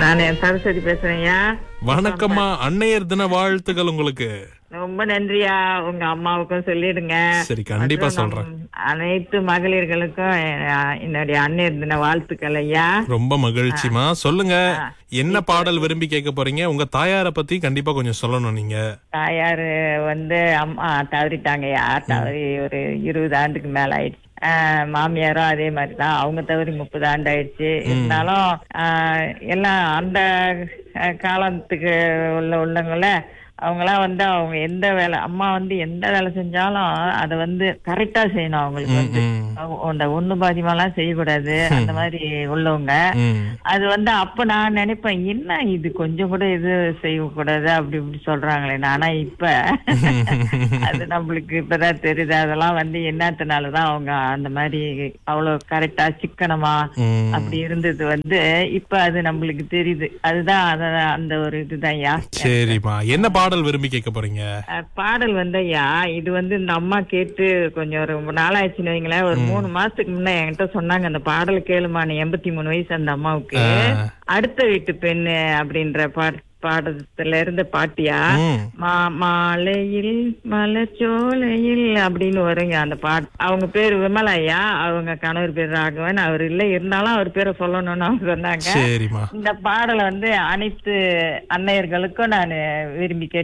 நான் சரஸ்வதி பேசுறேன்யா வணக்கம்மா அன்னையர் தின வாழ்த்துக்கள் உங்களுக்கு ரொம்ப நன்றியா உங்க அம்மாவுக்கும் சொல்லிடுங்க சரி கண்டிப்பா மற்றும் சொல்றேன் நம் அனைத்து மகளிர்களுக்கும் எ- என்னுடைய அன்னையர் தின வாழ்த்துக்கள் ஐயா ரொம்ப மகிழ்ச்சிமா சொல்லுங்க என்ன பாடல் விரும்பி கேட்க போறீங்க உங்க தாயார பத்தி கண்டிப்பா கொஞ்சம் சொல்லணும் நீங்க தாயாரு வந்து அம்மா தவறிட்டாங்கய்யா தவறி ஒரு இருபது ஆண்டுக்கு மேல ஆயிடுச்சு ஆஹ் மாமியாரும் அதே மாதிரி தான் அவங்க தவறி முப்பது ஆண்டு ஆயிடுச்சு இருந்தாலும் ஆஹ் எல்லாம் அந்த அஹ், காலத்துக்கு உள்ள உள்ளவங்கள அவங்களாம் வந்து அவங்க எந்த வேலை அம்மா வந்து எந்த வேலை செஞ்சாலும் அதை வந்து கரெக்டா செய்யணும் அவங்களுக்கு வந்து ம், அவங்க அந்த ஒண்ணு பாதிமாலாம் செய்யக்கூடாது அந்த மாதிரி உள்ளவங்க ம். அது வந்து அப்ப நான் நினைப்பேன் என்ன இது கொஞ்சம் கூட இது செய்யக்கூடாது அப்படி இப்படி சொல்றாங்களே ஆனா இப்ப அது நம்மளுக்கு இப்பதான் தெரியுது அதெல்லாம் வந்து என்னத்தினாலதான் அவங்க அந்த மாதிரி அவ்வளவு கரெக்டா சிக்கனமா ம். அப்படி இருந்தது வந்து இப்ப அது நம்மளுக்கு தெரியுது அதுதான் அத அந்த ஒரு இதுதான் ஐயா சரிம்மா என்ன பாடல் விரும்பி கேட்க போறீங்க அஹ் பாடல் வந்து ஐயா இது வந்து இந்த அம்மா கேட்டு கொஞ்சம் ஒரு நாளாச்சுன்னு வைங்களேன் ஒரு மூணு மாசத்துக்கு முன்ன என்கிட்ட சொன்னாங்க அந்த பாடல் கேளுமா நீ எண்பத்தி மூணு வயசு அந்த அம்மாவுக்கு அடுத்த வீட்டு பெண்ணு அப்படின்ற பாட் பாடத்துல இருந்த பாட்டியா ம். மா மாலையில் மலச்சோலையில் அப்படின்னு வருங்க அந்த பாட்டு அவங்க பேர் விமலா ஐயா அவங்க கணவர் பேர் ராகவன் அவர் இல்ல இருந்தாலும் அவர் பேரை சொல்லணும்னு அவங்க சொன்னாங்க சரிம்மா இந்த பாடலை வந்து அனைத்து அன்னையர்களுக்கும் நான் விரும்பி கேட்டு